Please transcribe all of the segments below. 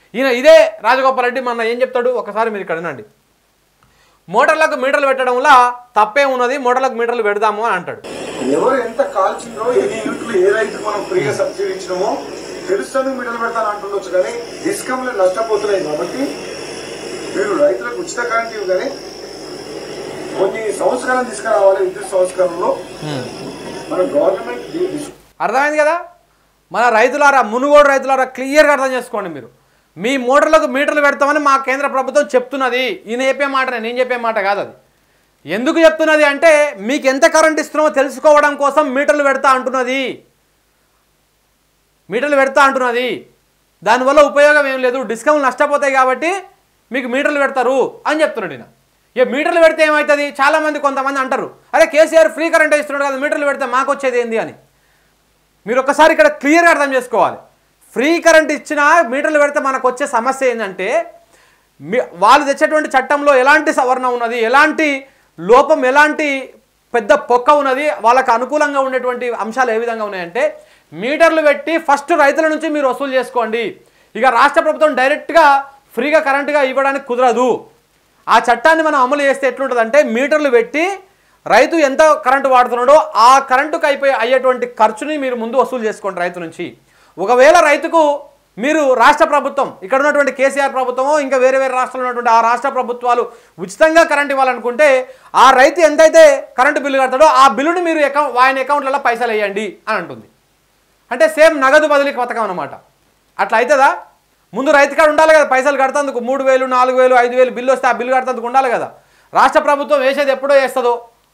ఈయన ఇదే రాజగోపాల్ రెడ్డి మన ఏం చెప్తాడు ఒకసారి మీరు ఇక్కడ వినండి మోటార్లకు మీటర్లు పెట్టడంలో తప్పే ఉన్నది మోటార్లకు మీటర్లు పెడదాము అని అంటాడు ఎవరు ఎంత కాల్చిందో ఎన్ని యూనిట్లు ఏ రైతుకు మనం ఫ్రీగా సబ్సిడీ ఇచ్చినామో తెలుస్తుంది మిడలు పెడతాను అంటుండొచ్చు కానీ డిస్కమ్లు నష్టపోతున్నాయి కాబట్టి మీరు రైతులకు ఉచిత కరెంట్ ఇవ్వు కానీ కొన్ని సంస్కరణలు తీసుకురావాలి విద్యుత్ సంస్కరణలో మన గవర్నమెంట్ దీ- దిశ- అర్థమైంది కదా మన రైతులారా మునుగోడు రైతులారా క్లియర్గా అర్థం చేసుకోండి మీరు మీ మోటార్లకు మీటర్లు పెడతామని మా కేంద్ర ప్రభుత్వం చెప్తున్నది ఈయన చెప్పే మాట నేను చెప్పే మాట కాదు అది ఎందుకు చెప్తున్నది అంటే మీకు ఎంత కరెంట్ ఇస్తున్నామో తెలుసుకోవడం కోసం మీటర్లు పెడతా అంటున్నది మీటర్లు పెడతా అంటున్నది దానివల్ల ఉపయోగం ఏం లేదు డిస్కౌంట్ నష్టపోతాయి కాబట్టి మీకు మీటర్లు పెడతారు అని చెప్తున్నాడు ఈయన ఇక మీటర్లు పెడితే ఏమవుతుంది చాలామంది కొంతమంది అంటారు అరే కేసీఆర్ ఫ్రీ కరెంట్ ఇస్తున్నాడు కదా మీటర్లు పెడితే మాకు వచ్చేది ఏంది అని మీరు ఒక్కసారి ఇక్కడ క్లియర్గా అర్థం చేసుకోవాలి ఫ్రీ కరెంట్ ఇచ్చినా మీటర్లు పెడితే మనకు వచ్చే సమస్య ఏంటంటే మీ వాళ్ళు తెచ్చేటువంటి చట్టంలో ఎలాంటి సవరణ ఉన్నది ఎలాంటి లోపం ఎలాంటి పెద్ద పొక్క ఉన్నది వాళ్ళకు అనుకూలంగా ఉండేటువంటి అంశాలు ఏ విధంగా ఉన్నాయంటే మీటర్లు పెట్టి ఫస్ట్ రైతుల నుంచి మీరు వసూలు చేసుకోండి ఇక రాష్ట్ర ప్రభుత్వం డైరెక్ట్గా ఫ్రీగా కరెంటుగా ఇవ్వడానికి కుదరదు ఆ చట్టాన్ని మనం అమలు చేస్తే ఎట్లుంటుందంటే మీటర్లు పెట్టి రైతు ఎంత కరెంటు వాడుతున్నాడో ఆ కరెంటుకు అయిపోయి అయ్యేటువంటి ఖర్చుని మీరు ముందు వసూలు చేసుకోండి రైతు నుంచి ఒకవేళ రైతుకు మీరు రాష్ట్ర ప్రభుత్వం ఇక్కడ ఉన్నటువంటి కేసీఆర్ ప్రభుత్వమో ఇంకా వేరే వేరే రాష్ట్రాల్లో ఉన్నటువంటి ఆ రాష్ట్ర ప్రభుత్వాలు ఉచితంగా కరెంట్ ఇవ్వాలనుకుంటే ఆ రైతు ఎంతైతే కరెంటు బిల్లు కడతాడో ఆ బిల్లుని మీరు అకౌంట్ ఆయన అకౌంట్లలో పైసలు వేయండి అని అంటుంది అంటే సేమ్ నగదు బదిలీ పథకం అనమాట అట్లా అవుతుందా ముందు రైతు కాడ ఉండాలి కదా పైసలు కడతందుకు మూడు వేలు నాలుగు వేలు ఐదు వేలు బిల్లు వస్తే ఆ బిల్లు కడతందుకు ఉండాలి కదా రాష్ట్ర ప్రభుత్వం వేసేది ఎప్పుడో వేస్తుందో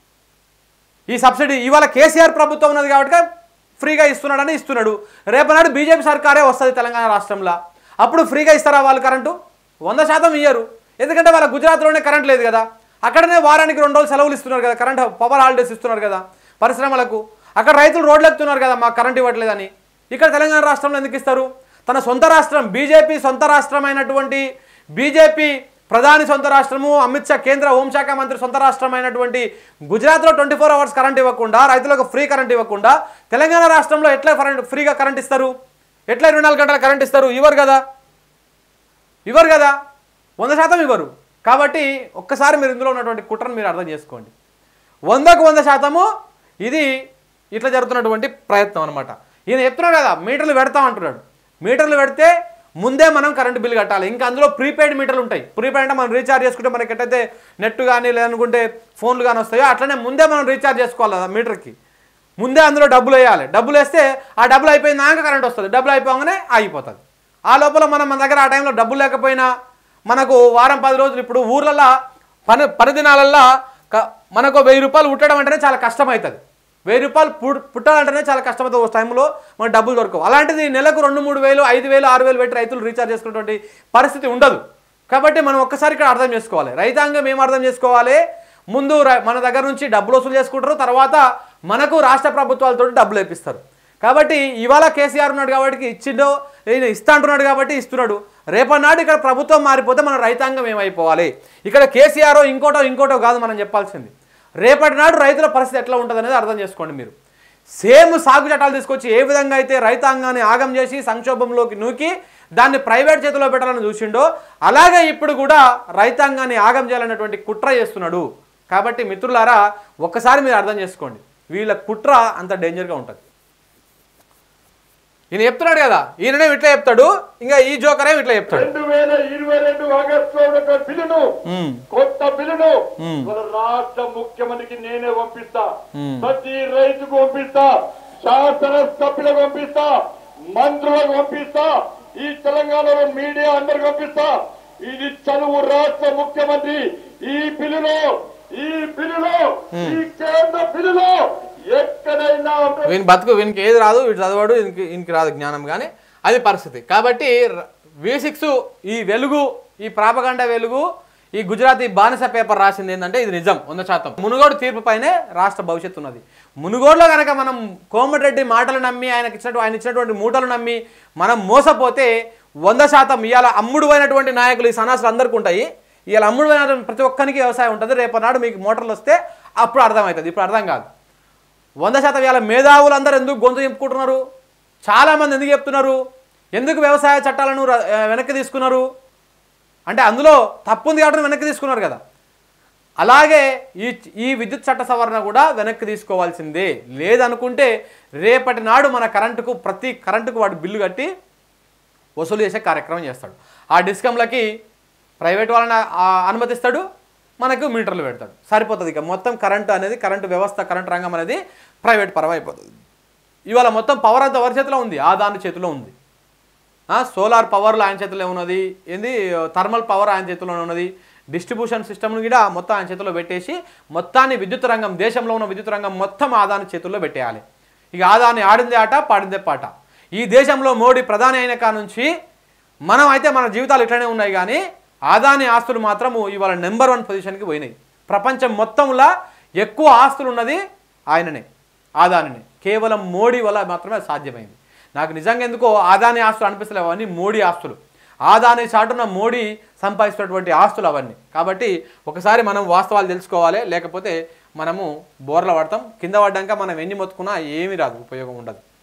ఈ సబ్సిడీ ఇవాళ కేసీఆర్ ప్రభుత్వం ఉన్నది కాబట్టి ఫ్రీగా ఇస్తున్నాడని ఇస్తున్నాడు రేపనాడు బీజేపీ సర్కారే వస్తుంది తెలంగాణ రాష్ట్రంలో అప్పుడు ఫ్రీగా ఇస్తారా వాళ్ళు కరెంటు వంద శాతం ఇయ్యరు ఎందుకంటే వాళ్ళ గుజరాత్లోనే కరెంట్ లేదు కదా అక్కడనే వారానికి రెండు రోజులు సెలవులు ఇస్తున్నారు కదా కరెంట్ పవర్ హాలిడేస్ ఇస్తున్నారు కదా పరిశ్రమలకు అక్కడ రైతులు రోడ్లు ఎక్కుతున్నారు కదా మాకు కరెంట్ ఇవ్వట్లేదని ఇక్కడ తెలంగాణ రాష్ట్రంలో ఎందుకు ఇస్తారు తన సొంత రాష్ట్రం బీజేపీ సొంత రాష్ట్రం అయినటువంటి బీజేపీ ప్రధాని సొంత రాష్ట్రము అమిత్ షా కేంద్ర హోంశాఖ మంత్రి సొంత రాష్ట్రం అయినటువంటి గుజరాత్లో ట్వంటీ ఫోర్ అవర్స్ కరెంట్ ఇవ్వకుండా రైతులకు ఫ్రీ కరెంట్ ఇవ్వకుండా తెలంగాణ రాష్ట్రంలో ఎట్లా కరెంట్ ఫ్రీగా కరెంట్ ఇస్తారు ఎట్లా ఇరవై నాలుగు గంటల కరెంట్ ఇస్తారు ఇవ్వరు కదా ఇవ్వరు కదా వంద శాతం ఇవ్వరు కాబట్టి ఒక్కసారి మీరు ఇందులో ఉన్నటువంటి కుట్రను మీరు అర్థం చేసుకోండి వందకు వంద శాతము ఇది ఇట్లా జరుగుతున్నటువంటి ప్రయత్నం అనమాట ఈయన చెప్తున్నాడు కదా మీటర్లు పెడతాం అంటున్నాడు మీటర్లు పెడితే ముందే మనం కరెంట్ బిల్ కట్టాలి ఇంకా అందులో ప్రీపెయిడ్ మీటర్లు ఉంటాయి ప్రీపెయిడ్ అంటే మనం రీఛార్జ్ చేసుకుంటే మనకి ఎట్టయితే నెట్ కానీ లేదనుకుంటే ఫోన్లు కానీ వస్తాయో అట్లనే ముందే మనం రీఛార్జ్ చేసుకోవాలి కదా మీటర్కి ముందే అందులో డబ్బులు వేయాలి డబ్బులు వేస్తే ఆ డబ్బులు అయిపోయినాక కరెంట్ వస్తుంది డబ్బులు అయిపోగానే ఆగిపోతుంది ఆ లోపల మనం మన దగ్గర ఆ టైంలో డబ్బులు లేకపోయినా మనకు వారం పది రోజులు ఇప్పుడు ఊర్లలో పని పని దినాలల్లో క- మనకు వెయ్యి రూపాయలు పుట్టడం అంటేనే చాలా కష్టం అవుతుంది వెయ్యి రూపాయలు పుట్ పుట్టాలంటేనే చాలా కష్టమవుతుంది ఒక టైంలో మన డబ్బులు దొరకవు అలాంటిది నెలకు రెండు మూడు వేలు ఐదు వేలు ఆరు వేలు పెట్టి రైతులు రీఛార్జ్ చేసుకునేటువంటి పరిస్థితి ఉండదు కాబట్టి మనం ఒక్కసారి ఇక్కడ అర్థం చేసుకోవాలి రైతాంగం ఏం అర్థం చేసుకోవాలి ముందు రై- మన దగ్గర నుంచి డబ్బులు వసూలు చేసుకుంటారు తర్వాత మనకు రాష్ట్ర ప్రభుత్వాలతో డబ్బులు వేపిస్తారు కాబట్టి ఇవాళ కేసీఆర్ ఉన్నాడు కాబట్టి ఇచ్చిండో ఈయన ఇస్తా అంటున్నాడు కాబట్టి ఇస్తున్నాడు రేపన్నాడు ఇక్కడ ప్రభుత్వం మారిపోతే మన రైతాంగం ఏమైపోవాలి ఇక్కడ కేసీఆర్ ఇంకోటో ఇంకోటో కాదు మనం చెప్పాల్సింది రేపటి నాడు రైతుల పరిస్థితి ఎట్లా ఉంటుంది అనేది అర్థం చేసుకోండి మీరు సేమ్ సాగు చట్టాలు తీసుకొచ్చి ఏ విధంగా అయితే రైతాంగాన్ని ఆగం చేసి సంక్షోభంలోకి నూకి దాన్ని ప్రైవేట్ చేతిలో పెట్టాలని చూసిండో అలాగే ఇప్పుడు కూడా రైతాంగాన్ని ఆగం చేయాలనేటువంటి కుట్ర చేస్తున్నాడు కాబట్టి మిత్రులారా ఒక్కసారి మీరు అర్థం చేసుకోండి వీళ్ళ కుట్ర అంత డేంజర్గా ఉంటుంది ఈయన చెప్తున్నాడు కదా ఈయననే ఇట్లా చెప్తాడు ఇంకా ఈ జోకరే ఇట్లా చెప్తాడు రెండు వేల ఇరవై రెండు ఆగస్టు లో ఉన్న బిల్లును మ్మ్. కొత్త బిల్లును మ్మ్. మన రాష్ట్ర ముఖ్యమంత్రికి నేనే పంపిస్తా మ్మ్. ప్రతి రైతుకు పంపిస్తా శాసన సభ్యులకు పంపిస్తా మంత్రులకు పంపిస్తా ఈ తెలంగాణలో మీడియా అందరికి పంపిస్తా ఇది చదువు రాష్ట్ర ముఖ్యమంత్రి ఈ బిల్లులో ఈ బిల్లులో ఈ కేంద్ర బిల్లులో ఎక్కడైనా వీని బతుకు వీనికి ఏది రాదు వీడు చదవాడు వీనికి వీనికి రాదు జ్ఞానం కానీ అది పరిస్థితి కాబట్టి వి సిక్స్ ఈ వెలుగు ఈ ప్రాపగండ వెలుగు ఈ గుజరాతీ బానిస పేపర్ రాసింది ఏంటంటే ఇది నిజం వంద శాతం మునుగోడు తీర్పు పైనే రాష్ట్ర భవిష్యత్తు ఉన్నది మునుగోడులో కనుక మనం కోమటిరెడ్డి మాటలు నమ్మి ఆయనకి ఇచ్చినట్టు ఆయన ఇచ్చినటువంటి మూటలు నమ్మి మనం మోసపోతే వంద శాతం ఇవాళ అమ్ముడు అయినటువంటి నాయకులు ఈ సన్నాసులు అందరికీ ఉంటాయి ఇవాళ అమ్ముడు అయిన ప్రతి ఒక్కరికి వ్యవసాయం ఉంటుంది రేపనాడు మీకు మోటార్లు వస్తే అప్పుడు అర్థమవుతుంది ఇప్పుడు అర్థం కాదు వంద శాతం ఇవాళ మేధావులు అందరూ ఎందుకు గొంతు చెప్పుకుంటున్నారు చాలామంది ఎందుకు చెప్తున్నారు ఎందుకు వ్యవసాయ చట్టాలను ర- ఆ, వెనక్కి తీసుకున్నారు అంటే అందులో తప్పు ఉంది కాబట్టి వెనక్కి తీసుకున్నారు కదా అలాగే ఈ ఈ విద్యుత్ చట్ట సవరణ కూడా వెనక్కి తీసుకోవాల్సిందే లేదనుకుంటే రేపటి నాడు మన కరెంటుకు ప్రతి కరెంటుకు వాడు బిల్లు కట్టి వసూలు చేసే కార్యక్రమం చేస్తాడు ఆ డిస్కంలకి ప్రైవేట్ వాళ్ళని ఆ, అనుమతిస్తాడు మనకు మీటర్లు పెడతాడు సరిపోతుంది ఇక మొత్తం కరెంటు అనేది కరెంటు వ్యవస్థ కరెంటు రంగం అనేది ప్రైవేట్ పరం అయిపోతుంది ఇవాళ మొత్తం పవర్ అంతా ఎవరి చేతిలో ఉంది ఆదాని చేతిలో ఉంది ఆ, సోలార్ పవర్లో ఆయన చేతిలో ఉన్నది ఏంది థర్మల్ పవర్ ఆయన చేతిలో ఉన్నది డిస్ట్రిబ్యూషన్ సిస్టమ్ను కూడా మొత్తం ఆయన చేతిలో పెట్టేసి మొత్తాన్ని విద్యుత్ రంగం దేశంలో ఉన్న విద్యుత్ రంగం మొత్తం ఆదాని చేతుల్లో పెట్టేయాలి ఇక ఆదాని ఆడిందే ఆట పాడిందే పాట ఈ దేశంలో మోడీ ప్రధాని అయిన కాడ నుంచి మనం అయితే మన జీవితాలు ఇట్లనే ఉన్నాయి కానీ ఆదాని ఆస్తులు మాత్రము ఇవాళ నెంబర్ వన్ పొజిషన్కి పోయినాయి ప్రపంచం మొత్తంలో ఎక్కువ ఆస్తులు ఉన్నది ఆయననే ఆదానినే కేవలం మోడీ వల్ల మాత్రమే అది సాధ్యమైంది నాకు నిజంగా ఎందుకో ఆదాని ఆస్తులు అనిపిస్తలేవు అవన్నీ మోడీ ఆస్తులు ఆదాని చాటున మోడీ సంపాదిస్తున్నటువంటి ఆస్తులు అవన్నీ కాబట్టి ఒకసారి మనం వాస్తవాలు తెలుసుకోవాలి లేకపోతే మనము బోర్ల పడతాం కింద పడ్డాక మనం ఎన్ని మొత్తుకున్నా ఏమీ రాదు ఉపయోగం ఉండదు